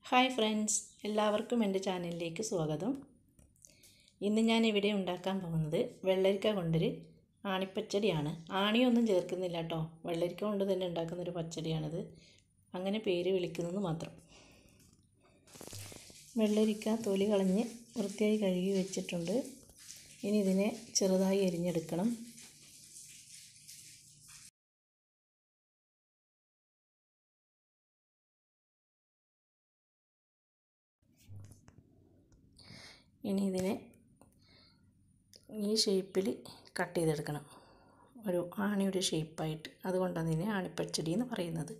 hi friends എല്ലാവർക്കും എൻ്റെ ചാനലിലേക്ക് സ്വാഗതം ഇന്ന് ഞാൻ ഇവിടെ ഉണ്ടാക്കാൻ പോകുന്നത് വെള്ളരിക്ക കൊണ്ടൊരു ആണിപ്പച്ചടിയാണ് ആണിയൊന്നും ചേർക്കുന്നില്ല കേട്ടോ വെള്ളരിക്ക കൊണ്ട് തന്നെ ഉണ്ടാക്കുന്നൊരു പച്ചടിയാണിത് അങ്ങനെ പേര് വിളിക്കുന്നത് മാത്രം വെള്ളരിക്ക തൊലി കളഞ്ഞ് വൃത്തിയായി കഴുകി വെച്ചിട്ടുണ്ട് ഇനി ഇതിനെ ചെറുതായി എരിഞ്ഞെടുക്കണം ഇനി ഇതിനെ ഈ ഷേപ്പിൽ കട്ട് ചെയ്തെടുക്കണം ഒരു ആണിയുടെ ഷേപ്പായിട്ട് അതുകൊണ്ടാണ് ഇതിനെ ആണിപ്പച്ചടി എന്ന് പറയുന്നത്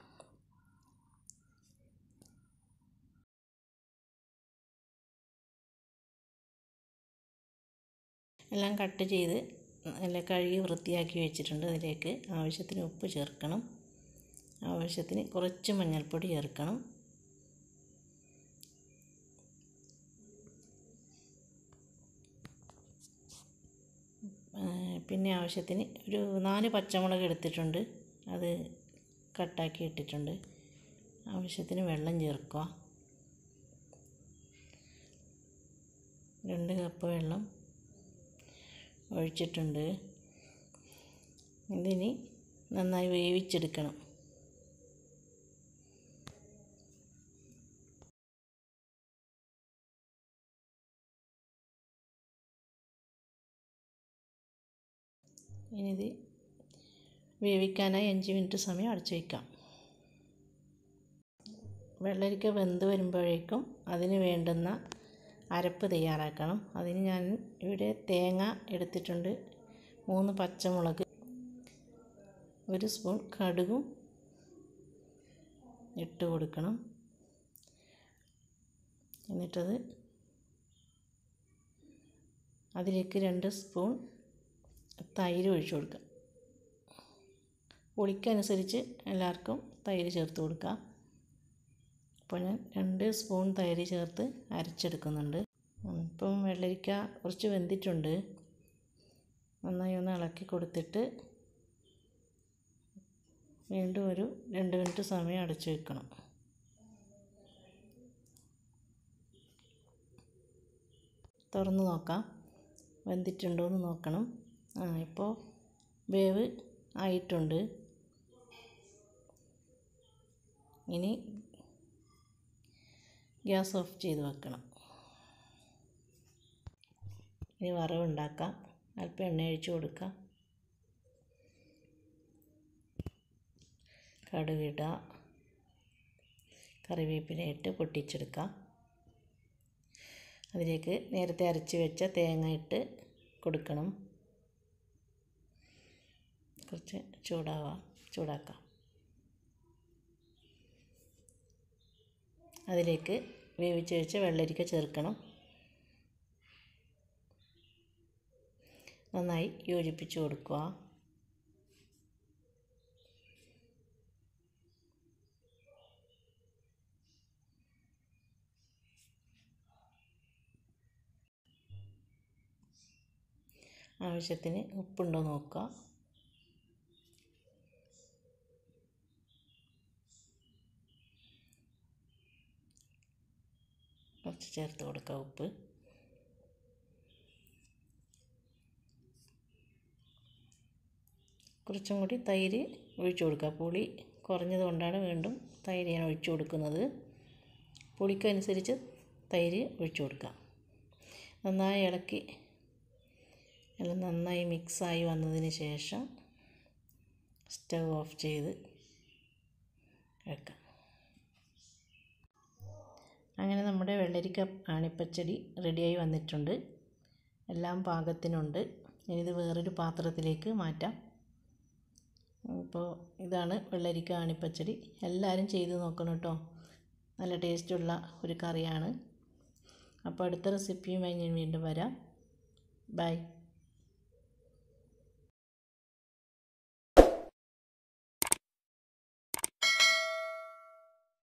എല്ലാം കട്ട് ചെയ്ത് നല്ല കഴുകി വൃത്തിയാക്കി വെച്ചിട്ടുണ്ട് അതിലേക്ക് ആവശ്യത്തിന് ഉപ്പ് ചേർക്കണം ആവശ്യത്തിന് കുറച്ച് മഞ്ഞൾപ്പൊടി ചേർക്കണം പിന്നെ ആവശ്യത്തിന് ഒരു നാല് പച്ചമുളക് എടുത്തിട്ടുണ്ട് അത് കട്ടാക്കി ഇട്ടിട്ടുണ്ട് ആവശ്യത്തിന് വെള്ളം ചേർക്കുക രണ്ട് കപ്പ് വെള്ളം ഒഴിച്ചിട്ടുണ്ട് ഇതിനി നന്നായി വേവിച്ചെടുക്കണം ഇനി ഇത് വേവിക്കാനായി അഞ്ച് മിനിറ്റ് സമയം അടച്ചു വയ്ക്കാം വെള്ളരിക്ക വെന്ത് വരുമ്പോഴേക്കും അതിന് വേണ്ടുന്ന അരപ്പ് തയ്യാറാക്കണം അതിന് ഞാൻ ഇവിടെ തേങ്ങ എടുത്തിട്ടുണ്ട് മൂന്ന് പച്ചമുളക് ഒരു സ്പൂൺ കടുകും ഇട്ട് കൊടുക്കണം എന്നിട്ടത് അതിലേക്ക് രണ്ട് സ്പൂൺ തൈര് ഒഴിച്ചു കൊടുക്കുക പുളിക്കനുസരിച്ച് എല്ലാവർക്കും തൈര് ചേർത്ത് കൊടുക്കുക അപ്പോൾ ഞാൻ രണ്ട് സ്പൂൺ തൈര് ചേർത്ത് അരച്ചെടുക്കുന്നുണ്ട് ഇപ്പം വെള്ളരിക്ക കുറച്ച് വെന്തിട്ടുണ്ട് നന്നായി ഒന്ന് ഇളക്കി കൊടുത്തിട്ട് വീണ്ടും ഒരു രണ്ട് മിനിറ്റ് സമയം അടച്ചു വെക്കണം തുറന്ന് നോക്കാം വെന്തിട്ടുണ്ടോ എന്ന് നോക്കണം ആ ഇപ്പോൾ വേവ് ആയിട്ടുണ്ട് ഇനി ഗ്യാസ് ഓഫ് ചെയ്ത് വെക്കണം ഇനി വറവുണ്ടാക്കാം അല്പം എണ്ണ ഒഴിച്ച് കൊടുക്കാം കടുകിടുക കറിവേപ്പില ഇട്ട് പൊട്ടിച്ചെടുക്കാം അതിലേക്ക് നേരത്തെ അരച്ച് വെച്ച തേങ്ങ ഇട്ട് കൊടുക്കണം കുറച്ച് ചൂടാവാം ചൂടാക്കാം അതിലേക്ക് വേവിച്ച് വെച്ച വെള്ളരിക്ക ചേർക്കണം നന്നായി യോജിപ്പിച്ച് കൊടുക്കുക ആവശ്യത്തിന് ഉപ്പുണ്ടോ നോക്കുക കുറച്ച് ചേർത്ത് കൊടുക്കുക ഉപ്പ് കുറച്ചും കൂടി തൈര് ഒഴിച്ചു കൊടുക്കുക പുളി കുറഞ്ഞത് കൊണ്ടാണ് വീണ്ടും തൈര് ഞാൻ ഒഴിച്ചു കൊടുക്കുന്നത് പുളിക്കനുസരിച്ച് തൈര് ഒഴിച്ചു കൊടുക്കുക നന്നായി ഇളക്കി എല്ലാം നന്നായി മിക്സായി വന്നതിന് ശേഷം സ്റ്റവ് ഓഫ് ചെയ്ത് വെക്കാം അങ്ങനെ നമ്മുടെ വെള്ളരിക്ക ആണിപ്പച്ചടി റെഡിയായി വന്നിട്ടുണ്ട് എല്ലാം പാകത്തിനുണ്ട് ഇനി ഇത് വേറൊരു പാത്രത്തിലേക്ക് മാറ്റാം ഇപ്പോൾ ഇതാണ് വെള്ളരിക്ക ആണിപ്പച്ചടി എല്ലാവരും ചെയ്ത് നോക്കണം കേട്ടോ നല്ല ടേസ്റ്റുള്ള ഒരു കറിയാണ് അപ്പോൾ അടുത്ത റെസിപ്പിയുമായി ഞാൻ വീണ്ടും വരാം ബൈ